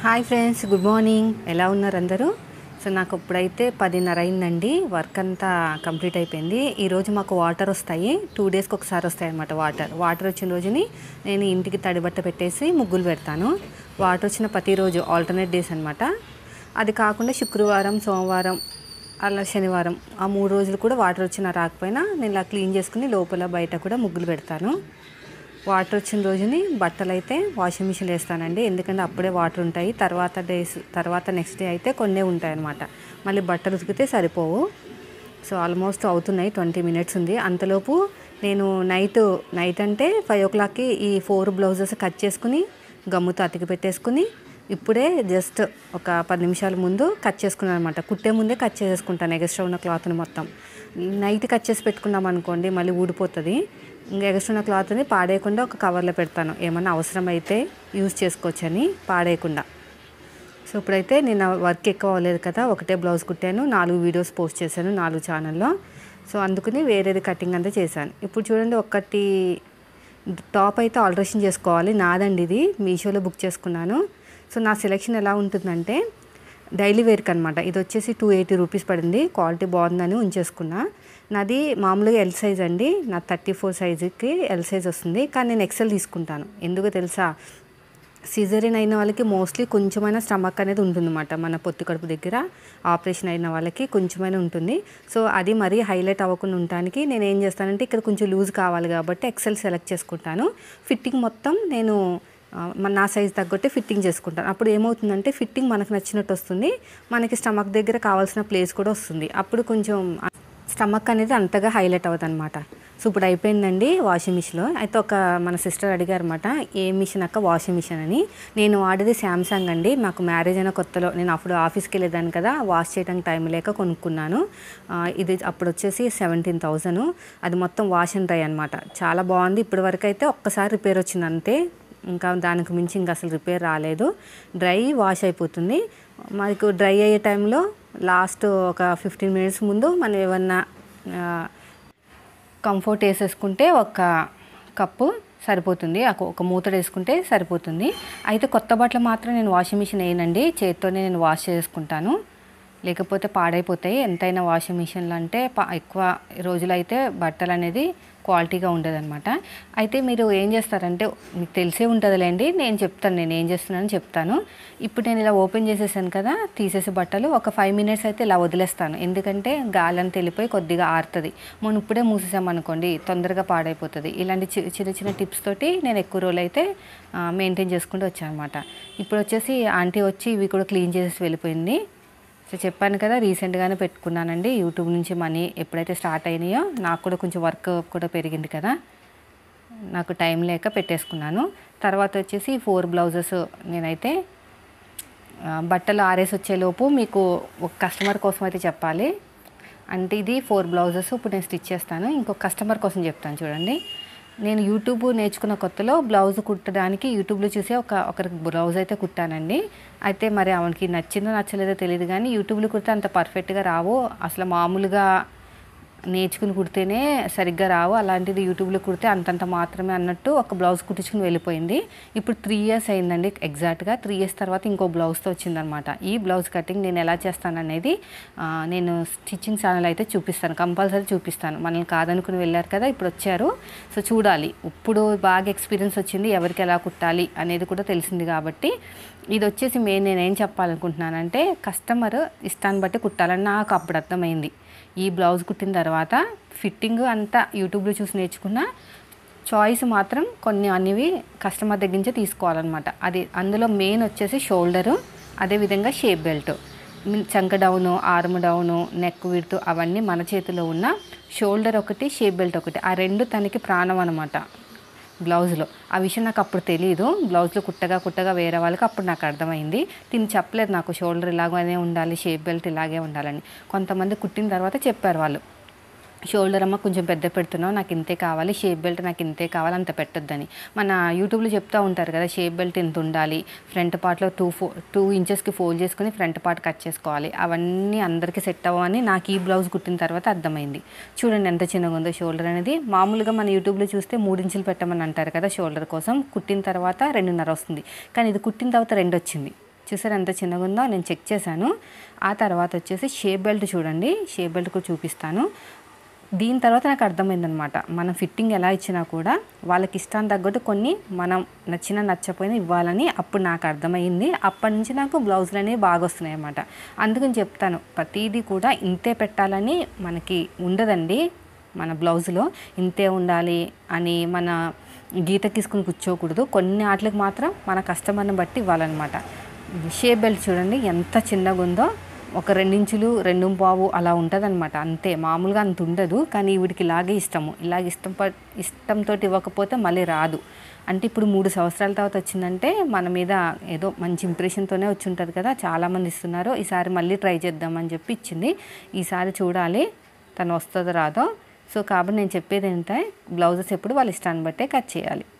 hi friends good morning ఎలా ఉన్నారు అందరూ సో నాకు ఇప్పుడైతే పదిన్నర అయిందండి వర్క్ అంతా కంప్లీట్ అయిపోయింది ఈరోజు మాకు వాటర్ వస్తాయి టూ డేస్కి ఒకసారి వస్తాయి అనమాట వాటర్ వాటర్ వచ్చిన రోజుని నేను ఇంటికి తడిబట్ట పెట్టేసి ముగ్గులు పెడతాను వాటర్ వచ్చిన ప్రతిరోజు ఆల్టర్నేట్ డేస్ అనమాట అది కాకుండా శుక్రవారం సోమవారం అలా శనివారం ఆ మూడు రోజులు కూడా వాటర్ వచ్చినా రాకపోయినా నేను ఇలా క్లీన్ చేసుకుని లోపల బయట కూడా ముగ్గులు పెడతాను వాటర్ వచ్చిన రోజుని బట్టలు అయితే వాషింగ్ మిషన్ వేస్తానండి ఎందుకంటే అప్పుడే వాటర్ ఉంటాయి తర్వాత డేస్ తర్వాత నెక్స్ట్ డే అయితే కొన్నే ఉంటాయి అనమాట మళ్ళీ బట్టలు ఉతికితే సరిపోవు సో ఆల్మోస్ట్ అవుతున్నాయి ట్వంటీ మినిట్స్ ఉంది అంతలోపు నేను నైట్ నైట్ అంటే ఫైవ్ ఓ క్లాక్కి ఈ ఫోర్ బ్లౌజెస్ కట్ చేసుకుని గమ్ముతో అతికి పెట్టేసుకుని ఇప్పుడే జస్ట్ ఒక పది నిమిషాల ముందు కట్ చేసుకున్నాను అనమాట కుట్టే ముందే కట్ చేసుకుంటాను ఎగస్ట్రా ఉన్న క్లాత్ని మొత్తం నైట్ కట్ చేసి పెట్టుకున్నాం అనుకోండి మళ్ళీ ఊడిపోతుంది ఇంకా ఎగస్ట్రా ఉన్న క్లాత్ని పాడేయకుండా ఒక కవర్లో పెడతాను ఏమన్నా అవసరం అయితే యూజ్ చేసుకోవచ్చని పాడేయకుండా సో ఇప్పుడైతే నేను వర్క్ ఎక్కువ అవ్వలేదు కదా ఒకటే బ్లౌజ్ కుట్టాను నాలుగు వీడియోస్ పోస్ట్ చేశాను నాలుగు ఛానల్లో సో అందుకని వేరేది కటింగ్ అంతా చేశాను ఇప్పుడు చూడండి ఒకటి టాప్ అయితే ఆల్టరేషన్ చేసుకోవాలి నాదండి ఇది మీషోలో బుక్ చేసుకున్నాను సో నా సెలెక్షన్ ఎలా ఉంటుందంటే డైలీ వేర్కి అనమాట ఇది వచ్చేసి టూ ఎయిటీ రూపీస్ పడింది క్వాలిటీ బాగుందని ఉంచేసుకున్నా నాది మామూలుగా ఎల్ సైజ్ అండి నా థర్టీ ఫోర్ సైజుకి ఎల్ సైజ్ వస్తుంది కానీ నేను ఎక్సెల్ తీసుకుంటాను ఎందుకో తెలుసా సిజరిన్ అయిన వాళ్ళకి మోస్ట్లీ కొంచెమైనా స్టమక్ అనేది ఉంటుందన్నమాట మన పొత్తి కడుపు దగ్గర ఆపరేషన్ అయిన వాళ్ళకి కొంచెమైనా ఉంటుంది సో అది మరీ హైలైట్ అవ్వకుండా ఉండటానికి నేను ఏం చేస్తానంటే ఇక్కడ కొంచెం లూజ్ కావాలి కాబట్టి ఎక్సెల్ సెలెక్ట్ చేసుకుంటాను ఫిట్టింగ్ మొత్తం నేను ఆ, మన నా సైజ్ తగ్గట్టే ఫిట్టింగ్ చేసుకుంటాను అప్పుడు ఏమవుతుందంటే ఫిట్టింగ్ మనకు నచ్చినట్టు వస్తుంది మనకి స్టమక్ దగ్గర కావాల్సిన ప్లేస్ కూడా వస్తుంది అప్పుడు కొంచెం స్టమక్ అనేది అంతగా హైలైట్ అవ్వదు అనమాట సో ఇప్పుడు అయిపోయిందండి వాషింగ్ మిషన్లో అయితే ఒక మన సిస్టర్ అడిగారన్నమాట ఏ మిషన్ అక్క వాషింగ్ మిషన్ అని నేను వాడేది శాంసంగ్ అండి మాకు మ్యారేజ్ అయిన కొత్తలో నేను అప్పుడు ఆఫీస్కి వెళ్ళేదాన్ని కదా వాష్ చేయడానికి టైం లేక కొనుక్కున్నాను ఆ, ఇది అప్పుడు వచ్చేసి సెవెంటీన్ థౌజండ్ అది మొత్తం వాష్ అండ్ డ్రై అనమాట చాలా బాగుంది ఇప్పటి వరకు అయితే ఒక్కసారి రిపేర్ వచ్చింది అంతే ఇంకా దానికి మించి ఇంకా అసలు రిపేర్ రాలేదు డ్రై వాష్ అయిపోతుంది మనకు డ్రై అయ్యే టైంలో లాస్ట్ ఒక ఫిఫ్టీన్ మినిట్స్ ముందు మనం ఏమన్నా ఆ, కంఫర్ట్ వేసేసుకుంటే ఒక కప్పు సరిపోతుంది ఒక- ఒక మూత వేసుకుంటే సరిపోతుంది అయితే కొత్త బట్టలు మాత్రం నేను వాషింగ్ మిషన్ వేయనండి చేత్తోనే నేను వాష్ చేసుకుంటాను లేకపోతే పాడైపోతాయి ఎంతైనా వాషింగ్ మిషన్లు అంటే ప- ఎక్కువ రోజులైతే బట్టలు అనేది క్వాలిటీగా ఉండదన్నమాట అయితే మీరు ఏం చేస్తారంటే మీకు తెలిసే ఉంటుందిలేండి నేను చెప్తాను నేను ఏం చేస్తున్నానని చెప్తాను ఇప్పుడు నేను ఇలా ఓపెన్ చేసేసాను కదా తీసేసి బట్టలు ఒక ఫైవ్ మినిట్స్ అయితే ఇలా వదిలేస్తాను ఎందుకంటే గాలి అంతా వెళ్ళిపోయి కొద్దిగా ఆరుతుంది మనం ఇప్పుడే మూసేసామనుకోండి తొందరగా పాడైపోతుంది ఇలాంటి చి- చిన్న చిన్న టిప్స్ తోటి నేను ఎక్కువ రోజులు అయితే మెయింటైన్ చేసుకుంటూ వచ్చాను అనమాట ఇప్పుడు వచ్చేసి ఆంటీ వచ్చి ఇవి కూడా క్లీన్ చేసేసి వెళ్ళిపోయింది సో చెప్పాను కదా రీసెంట్గానే పెట్టుకున్నానండి యూట్యూబ్ నుంచి మనీ ఎప్పుడైతే స్టార్ట్ అయినాయో నాకు కూడా కొంచెం వర్క్ కూడా పెరిగింది కదా నాకు టైం లేక పెట్టేసుకున్నాను తర్వాత వచ్చేసి ఫోర్ బ్లౌజెస్ నేనైతే ఆ, బట్టలు ఆరేసి వచ్చేలోపు మీకు ఒక కస్టమర్ కోసం అయితే చెప్పాలి అంటే ఇది ఫోర్ బ్లౌజెస్ ఇప్పుడు నేను స్టిచ్ చేస్తాను ఇంకొక కస్టమర్ కోసం చెప్తాను చూడండి నేను యూట్యూబ్ నేర్చుకున్న కొత్తలో బ్లౌజ్ కుట్టడానికి యూట్యూబ్లో చూసి ఒక ఒకరికి బ్లౌజ్ అయితే కుట్టానండి అయితే మరి ఆమెకి నచ్చిందో నచ్చలేదో తెలియదు కానీ యూట్యూబ్లో కుడితే అంత పర్ఫెక్ట్గా రావు అసలు మామూలుగా నేర్చుకుని కుడితేనే సరిగ్గా రావు అలాంటిది యూట్యూబ్లో కుడితే అంతంత మాత్రమే అన్నట్టు ఒక బ్లౌజ్ కుట్టించుకుని వెళ్ళిపోయింది ఇప్పుడు త్రీ ఇయర్స్ అయిందండి ఎగ్జాక్ట్గా త్రీ ఇయర్స్ తర్వాత ఇంకో బ్లౌజ్తో వచ్చిందనమాట ఈ బ్లౌజ్ కటింగ్ నేను ఎలా చేస్తాననేది ఆ, నేను స్టిచ్చింగ్ ఛానల్ అయితే చూపిస్తాను కంపల్సరీ చూపిస్తాను మనల్ని కాదనుకుని వెళ్ళారు కదా ఇప్పుడు వచ్చారు సో చూడాలి ఇప్పుడు బాగా ఎక్స్పీరియన్స్ వచ్చింది ఎవరికి ఎలా కుట్టాలి అనేది కూడా తెలిసింది కాబట్టి ఇది వచ్చేసి మెయిన్ నేను ఏం చెప్పాలనుకుంటున్నానంటే కస్టమర్ ఇష్టాన్ని బట్టి కుట్టాలని నాకు అప్పుడు అర్థమైంది ఈ బ్లౌజ్ కుట్టిన తర్వాత ఫిట్టింగ్ అంతా యూట్యూబ్లో చూసి నేర్చుకున్న చాయిస్ మాత్రం కొన్ని అనేవి కస్టమర్ దగ్గర నుంచే తీసుకోవాలన్నమాట అది అందులో మెయిన్ వచ్చేసి షోల్డరు అదేవిధంగా షేప్ బెల్ట్ చంక డౌను ఆర్మ్ డౌను నెక్ విడుతు అవన్నీ మన చేతిలో ఉన్న షోల్డర్ ఒకటి షేప్ బెల్ట్ ఒకటి ఆ రెండు తనకి ప్రాణం అనమాట బ్లౌజ్లో ఆ విషయం నాకు అప్పుడు తెలియదు బ్లౌజ్లో కుట్టగా కుట్టగా వేరే వాళ్ళకి అప్పుడు నాకు అర్థమైంది తిని చెప్పలేదు నాకు షోల్డర్ ఇలాగే ఉండాలి షేప్ బెల్ట్ ఇలాగే ఉండాలని కొంతమంది కుట్టిన తర్వాత చెప్పారు వాళ్ళు షోల్డర్ అమ్మ కొంచెం పెద్ద పెడుతున్నావు నాకు ఇంతే కావాలి షేప్ బెల్ట్ నాకు ఇంతే కావాలి అంత పెట్టొద్దని మన యూట్యూబ్లో చెప్తూ ఉంటారు కదా షేప్ బెల్ట్ ఇంత ఉండాలి ఫ్రంట్ పార్ట్లో టూ ఫో టూ ఇంచెస్కి ఫోల్డ్ చేసుకుని ఫ్రంట్ పార్ట్ కట్ చేసుకోవాలి అవన్నీ అందరికీ సెట్ అవ్వని నాకు ఈ బ్లౌజ్ కుట్టిన తర్వాత అర్థమైంది చూడండి ఎంత చిన్నగా ఉందో షోల్డర్ అనేది మామూలుగా మన యూట్యూబ్లో చూస్తే మూడు ఇంచులు పెట్టమని అంటారు కదా షోల్డర్ కోసం కుట్టిన తర్వాత రెండున్నర వస్తుంది కానీ ఇది కుట్టిన తర్వాత రెండు వచ్చింది చూసారు ఎంత చిన్నగా ఉందో నేను చెక్ చేశాను ఆ తర్వాత వచ్చేసి షేప్ బెల్ట్ చూడండి షేప్ బెల్ట్ కూడా చూపిస్తాను దీని తర్వాత నాకు అర్థమైందనమాట మనం ఫిట్టింగ్ ఎలా ఇచ్చినా కూడా వాళ్ళకి ఇష్టాన్ని తగ్గట్టు కొన్ని మనం నచ్చిన నచ్చపోయినా ఇవ్వాలని అప్పుడు నాకు అర్థమైంది అప్పటి నుంచి నాకు బ్లౌజులు అనేవి బాగా వస్తున్నాయి అన్నమాట అందుకని చెప్తాను ప్రతిదీ కూడా ఇంతే పెట్టాలని మనకి ఉండదండి మన బ్లౌజులో ఇంతే ఉండాలి అని మన గీత తీసుకుని కూర్చోకూడదు కొన్ని ఆటలకు మాత్రం మన కస్టమర్ని బట్టి ఇవ్వాలన్నమాట షేప్ బెల్ట్ చూడండి ఎంత చిన్నగా ఉందో ఒక రెండించులు రెండు పావు అలా ఉంటుందన్నమాట అంతే మామూలుగా అంత ఉండదు కానీ వీడికి ఇలాగే ఇష్టము ఇలాగ ఇష్టం ప ఇష్టంతో ఇవ్వకపోతే మళ్ళీ రాదు అంటే ఇప్పుడు మూడు సంవత్సరాల తర్వాత వచ్చిందంటే మన మీద ఏదో మంచి ఇంప్రెషన్తోనే వచ్చి ఉంటుంది కదా చాలామంది ఇస్తున్నారు ఈసారి మళ్ళీ ట్రై చేద్దామని చెప్పి ఇచ్చింది ఈసారి చూడాలి తను వస్తుందో రాదో సో కాబట్టి నేను చెప్పేది ఏంటంటే బ్లౌజెస్ ఎప్పుడు వాళ్ళ ఇష్టాన్ని బట్టే కట్ చేయాలి